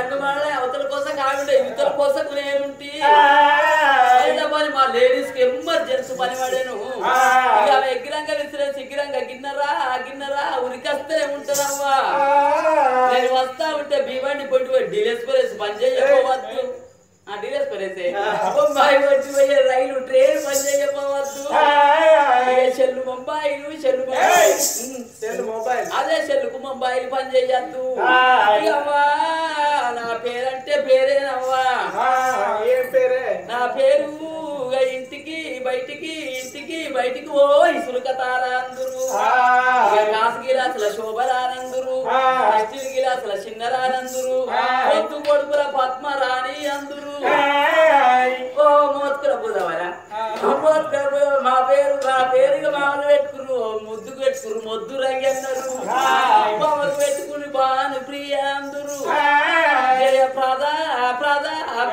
రంగు మాడే అవతల కోసం కాకుండా ఇవతల కోసం నేనుంటి అయినా మరి మా లేడీస్ కి ఎమర్జెన్సీ పని పడాను ఇక అవి ఎగ్గిరంగా విసిరేసి ఎగ్గిరంగా గిన్నరా గిన్నరా ఉరికస్తే ఉంటారవ్వా నేను వస్తా ఉంటే భీమాన్ని పొట్టి పోయి డీలెస్ పరేసి పని చేయకపోవద్దు ఆ డీలెస్ పరేసే బొంబాయి వచ్చి పోయే రైలు ట్రైన్ పని చేయకపోవద్దు ఇక చెల్లు బొంబాయిలు చెల్లు బొంబాయి ఉమ్. సెల్ మొబైల్ అదే చెల్లుకు బొంబాయిలు పని చేయొద్దు ఆయ్. అవ్వా నా పేరంటే పేరేనవ్వా ఏం పేరే నా పేరు ఇక ఇంటికి బయటికి ఇంటికి బయటికి ఓ ఇసురుకతార అందరు ఇక కాసు గిలాసుల శోభరానందురు ఆ. స్టీల్ గిలాసుల చిన్నరానందురు ఆ. పొద్దు కొడుకుల పద్మరాణి అందరు ఓ మోత్కుల బుధవరా మోత్కుల బుధ- మా పేరు నా పేరు ఇక మామూలు పెట్టుకురు ముద్దుకు పెట్టుకురు మొద్దు రంగన్నారు మామూలు పెట్టుకుని బాను ప్రియ అందరు జయ ప్రద ప్రద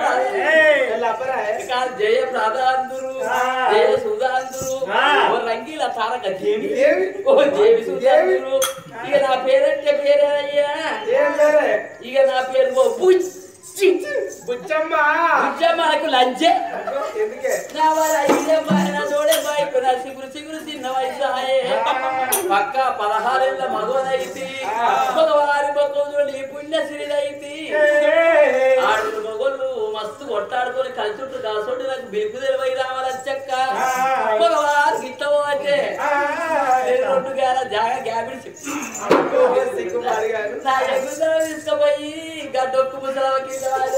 అప్పరా కాదు జయ ప్రద అందరు జయ సుధా అందరు ఓ రంగీల తారక దేవి దేవి. ఓ దేవి సుధా అందరు ఇక నా పేరంటే పేరే అయ్యా ఏం పేరే ఇక నా పేరు ఓ బుజ్జి బుచ్చమ్మ బుజ్జ మనకు లంచే ఎందుకే నా వాళ్ళ ఐదే బాయ్ నా తోడే బాయ్ నా సిగురు సిగురు చిన్న వయసు ఆయే పక్క పదహారేళ్ళ మగవనైతి మగవారి మొక్కలు పుణ్య సిరిదైతి ఆడులు మొగోళ్ళు మస్తు కొట్టాడుకొని కలిచుట్టు కాసోటి నాకు బిరుకు తెలివై రావాలచ్చక్క మగవారు గిట్ల అంటే నేను రెండు గాల జాగా గ్యాబిడి సిగ్గుమారి గారు నా ఎగుదల తీసుకుపోయి గడ్డొక్కు ముసలవకి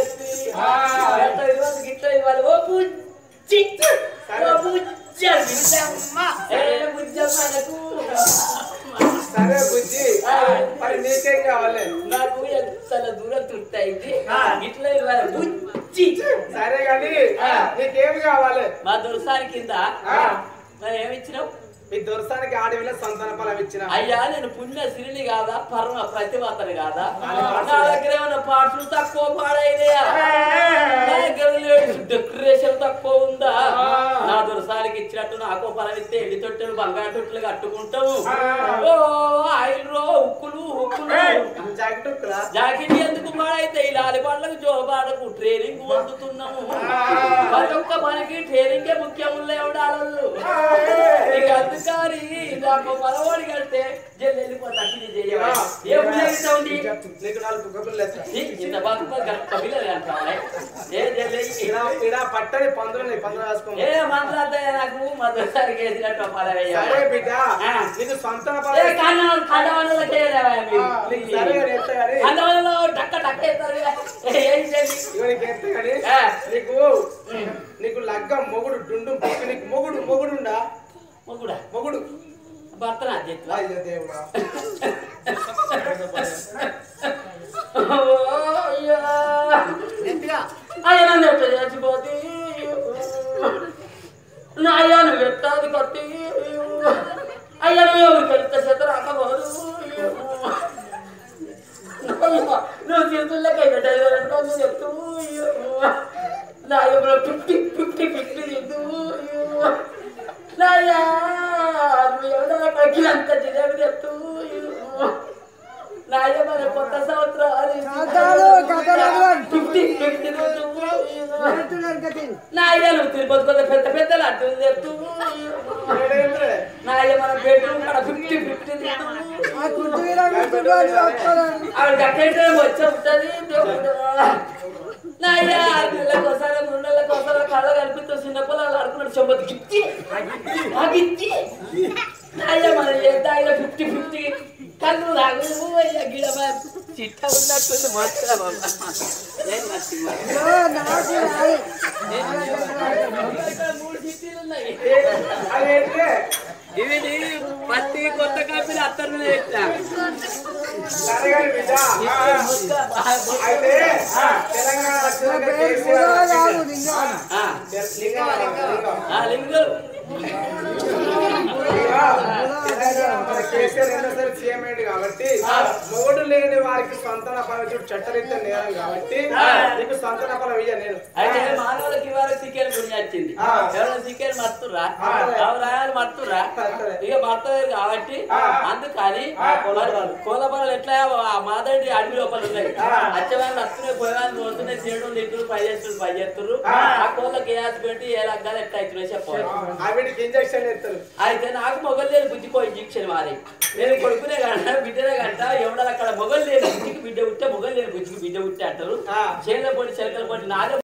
గట్ట ఇవ్వాలి గిట్ల ఇవ్వాలి ఓ బుజ్జి ఓ బుజ్జ ఏ బుజ్జమ్మలకు సరే బుజ్జి మరి నీకేం కావాలి నాకు ఎంత దూరం తుట్టయితే గిట్ల ఇవ్వాలి బుజ్జి సరే కానీ నీకేం కావాలి మా దొరసారి కింద ఆ. మరి ఏమిచ్చినావు మీ దొరసానికి ఆడవిలో సంతాన ఫలం ఇచ్చిన అయ్యా నేను పుణ్య సిరిని కాదా పరమ ప్రతిభాతని కాదా నా దగ్గర ఏమైనా పాటలు తక్కువ పాడైనయా నా దగ్గర లేడు డెకరేషన్ తక్కువ ఉందా నా దొరసానికి ఇచ్చినట్టు నాకు ఫలం ఇస్తే ఎండి తొట్టెలు బంగారు తొట్టెలు కట్టుకుంటాము ఓ ఆయిల్ రో ఉక్కులు ఉక్కులు జాకెట్ ఉక్కులా? జాకెట్ ఎందుకు పాడైతే ఈ లాలి పండ్లకు జోబాడకు ట్రైనింగ్ పొందుతున్నాము ప్రతి ఒక్క మనకి ట్రైనింగే ముఖ్యం లేవడాలు ఇక అందుకని నాకు మనవాడి కంటే జల్లు వెళ్ళిపోతా అట్లా చేయవా ఏ పుల్లగిస్తా ఉంది నీకు నాలుగు కబుర్లు వేస్తా. ఈ చిన్న బాబు కపిల్లలు అంటావా ఏ జల్లు ఈడ ఈడ పట్టని పందులు ఉన్నాయి, పందులు వేసుకో ఏ మంత్రాలతో నాకు మొదటిసారి వేసినట్టు పదవయ్యా సరే బిడ్డ ఆ. నీకు సంతాన ఏ ఫలం కన్న కండవాళ్ళలో చేయలేవా మీరు సరే కానీ ఎత్తా కానీ కండవాళ్ళలో టక్క టక్క వేస్తారు కదా. ఏ, ఏం చేయాలి ఇగో నీకు ఎత్తా కానీ ఆ. నీకు నీకు లగ్గం మొగుడు డుండు పుట్టి నీకు మొగుడు మొగుడుండా మొగుడా మొగుడు భర్త నా చేతిలో అయ్యో దేవుడా ఆయన నెట్ట చచ్చిపోతే నా అయ్యాను పెట్టాది కట్టి అయ్యాను ఎవరికి వెళ్తే చేత రాకపోదు నువ్వు చేతుల్లోకి డైవర్ అంటే నువ్వు చెప్తూ నా ఎవరో ఫిఫ్టీ ఫిఫ్టీ ఫిఫ్టీ తింటూ నాయా నువ్వు ఎవడో పగిలంత జిలేబి చెప్తూ నాయ మన కొత్త కథలు, కథలు సంవత్సరం ఫిఫ్టీ ఫిఫ్టీ నాయలు తిరుపతి కొత్త పెద్ద పెద్ద లడ్డు చెప్తూ ఏడేంద్రే? నాయ మన బెడ్రూమ్ కాడ ఫిఫ్టీ ఫిఫ్టీ ఆవిడ కట్టేటే వచ్చి ఉంటుంది నాయ ఆరు నెలలకోసారి మూడు నెలలకోసారి కళ్ళ కనిపిస్తూ చిన్న పొలాలు ఆడుకున్నాడు చెంబతి గిచ్చి ఆ గిచ్చి నాయ మన ఎంత ఆయన ఫిఫ్టీ ఫిఫ్టీ కళ్ళు రాగు గిడ చిట్ట ఉన్నట్టుంది మొత్తం నేను మూడు చిట్టీలు ఉన్నాయి అదేంట్రే? ఇవి నీ పత్తి కొత్త కంపెనీ అత్తరు సరే కానీ బిడ్డ అయితే తెలంగాణ వచ్చినాక కేసీఆర్ వచ్చిండు. లింగం, లింగం. లింగు ఇక మన కేసీఆర్ రెండోసారి సీఎం అయ్యింది కాబట్టి మొగుడు లేని వారికి సంతాన ఫలం చట్టరీత్యా నేరం కాబట్టి నీకు సంతాన ఫలం ఇయ్య నేను అయితే మానవులకి ఇవాళ చికెన్ గురించి వచ్చింది ఆ. ఎవరైనా చికెన్ మర్తురా ఆ. రాయాలు మర్తురా మర్తురే. ఇక మర్తలేదు కాబట్టి ఆ. అందుకని ఆ. కోలపరలు ఎట్లా ఆ మాదండి అడవి లోపల ఉన్నాయి ఆ. వచ్చేవాళ్ళు వస్తున్నాయి పోయేవాళ్ళు పోతున్నాయి చేయడం తింటారు పై చేస్తారు పై చేస్తారు ఆ. ఆ కోళ్ళకి ఏ హాస్పిటల్ పెట్టి ఏ లగ్గాలు ఎట్లా అవుతున్నాయి చెప్పాలి ఆవిడికి ఇంజక్షన్ ఎత్తారు అయితే నాకు మొగలు లేని బుద్ధికో ఇంజక్షన్ మారి నేను కొడుకునే గంట బిడ్డనే గంట ఎవడాలి అక్కడ మొగలు లేని బుద్ధికి బిడ్డ ఉంటే మొగలు లేని బుద్ధికి బిడ్డ ఉంటే అంటారు ఆ. చేనుల పొడి చెలకల పొడి నాదే